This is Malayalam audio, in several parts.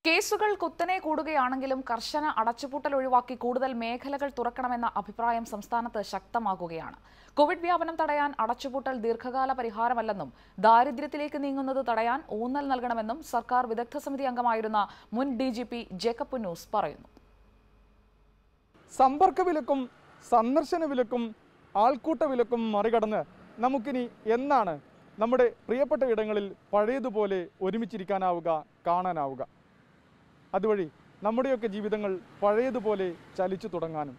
കേസുകൾ കുത്തനെ കൂടുകയാണെങ്കിലും കർശന അടച്ചുപൂട്ടൽ ഒഴിവാക്കി കൂടുതൽ മേഖലകൾ തുറക്കണമെന്ന അഭിപ്രായം സംസ്ഥാനത്ത് ശക്തമാകുകയാണ് കോവിഡ് വ്യാപനം തടയാൻ അടച്ചുപൂട്ടൽ ദീർഘകാല പരിഹാരമല്ലെന്നും ദാരിദ്ര്യത്തിലേക്ക് നീങ്ങുന്നത് തടയാൻ ഊന്നൽ നൽകണമെന്നും സർക്കാർ വിദഗ്ധ സമിതി അംഗമായിരുന്ന മുൻ D G P Jacob Punnoose പറയുന്നു സമ്പർക്ക വിലക്കും സന്ദർശന വിലക്കും ആൾക്കൂട്ട വിലക്കും മറികടന്ന് നമുക്കിനി എന്നാണ് നമ്മുടെ പ്രിയപ്പെട്ട ഇടങ്ങളിൽ പഴയതുപോലെ ഒരുമിച്ചിരിക്കാനാവുക കാണാനാവുക അതുവഴി നമ്മുടെയൊക്കെ ജീവിതങ്ങൾ പഴയതുപോലെ ചലിച്ചു തുടങ്ങാനും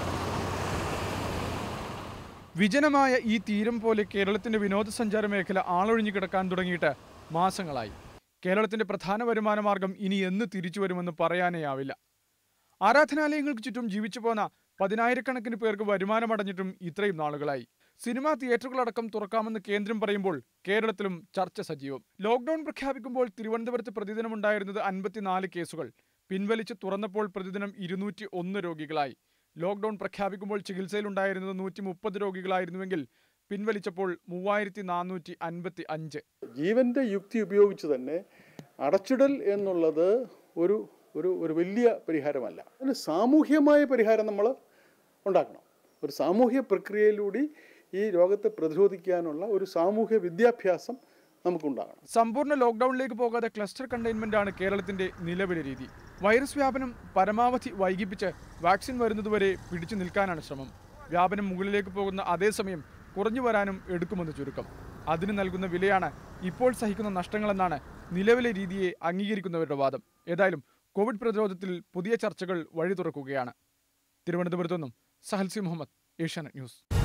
വിജനമായ ഈ തീരം പോലെ കേരളത്തിന്റെ വിനോദസഞ്ചാര മേഖല ആളൊഴിഞ്ഞു കിടക്കാൻ തുടങ്ങിയിട്ട് മാസങ്ങളായി കേരളത്തിന്റെ പ്രധാന വരുമാന മാർഗം ഇനി എന്ന് തിരിച്ചു വരുമെന്ന് പറയാനേയാവില്ല ആരാധനാലയങ്ങൾക്ക് ചുറ്റും ജീവിച്ചു പോന്ന പതിനായിരക്കണക്കിന് പേർക്ക് വരുമാനമടഞ്ഞിട്ടും ഇത്രയും നാളുകളായി സിനിമാ തിയേറ്ററുകളടക്കം തുറക്കാമെന്ന് കേന്ദ്രം പറയുമ്പോൾ കേരളത്തിലും ചർച്ച സജീവം ലോക്ഡൌൺ പ്രഖ്യാപിക്കുമ്പോൾ തിരുവനന്തപുരത്ത് പ്രതിദിനം ഉണ്ടായിരുന്നത് അൻപത്തിനാല് കേസുകൾ പിൻവലിച്ച് തുറന്നപ്പോൾ പ്രതിദിനം ഇരുന്നൂറ്റി ഒന്ന് രോഗികളായി ലോക്ഡൌൺ പ്രഖ്യാപിക്കുമ്പോൾ ചികിത്സയിലുണ്ടായിരുന്നത് നൂറ്റി മുപ്പത് രോഗികളായിരുന്നുവെങ്കിൽ പിൻവലിച്ചപ്പോൾ മൂവായിരത്തി നാനൂറ്റി അൻപത്തി അഞ്ച് ജീവന്റെ യുക്തി ഉപയോഗിച്ച് തന്നെ അടച്ചിടൽ എന്നുള്ളത് ഒരു ഒരു ഒരു വലിയ പരിഹാരമല്ല അതിന് സാമൂഹ്യമായ പരിഹാരം നമ്മൾ ഉണ്ടാക്കണം ഒരു സാമൂഹ്യ പ്രക്രിയയിലൂടെ ഈ രോഗത്തെ പ്രതിരോധിക്കാനുള്ള ഒരു സാമൂഹ്യ വിദ്യാഭ്യാസം നമുക്കുണ്ടാകണം സമ്പൂർണ്ണ ലോക്ഡൌണിലേക്ക് പോകാതെ ക്ലസ്റ്റർ കണ്ടെയ്ൻമെന്റ് ആണ് കേരളത്തിന്റെ നിലവിലെ രീതി വൈറസ് വ്യാപനം പരമാവധി വൈകിപ്പിച്ച് വാക്സിൻ വരുന്നതുവരെ പിടിച്ചു നിൽക്കാനാണ് ശ്രമം വ്യാപനം മുകളിലേക്ക് പോകുന്ന അതേസമയം കുറഞ്ഞു വരാനും എടുക്കുമെന്ന് ചുരുക്കം അതിന് നൽകുന്ന വിലയാണ് ഇപ്പോൾ സഹിക്കുന്ന നഷ്ടങ്ങളെന്നാണ് നിലവിലെ രീതിയെ അംഗീകരിക്കുന്നവരുടെ വാദം ഏതായാലും കോവിഡ് പ്രതിരോധത്തിൽ പുതിയ ചർച്ചകൾ വഴി തുറക്കുകയാണ് തിരുവനന്തപുരത്തു നിന്നും സഹൽസി മുഹമ്മദ് ഏഷ്യാനെറ്റ് ന്യൂസ്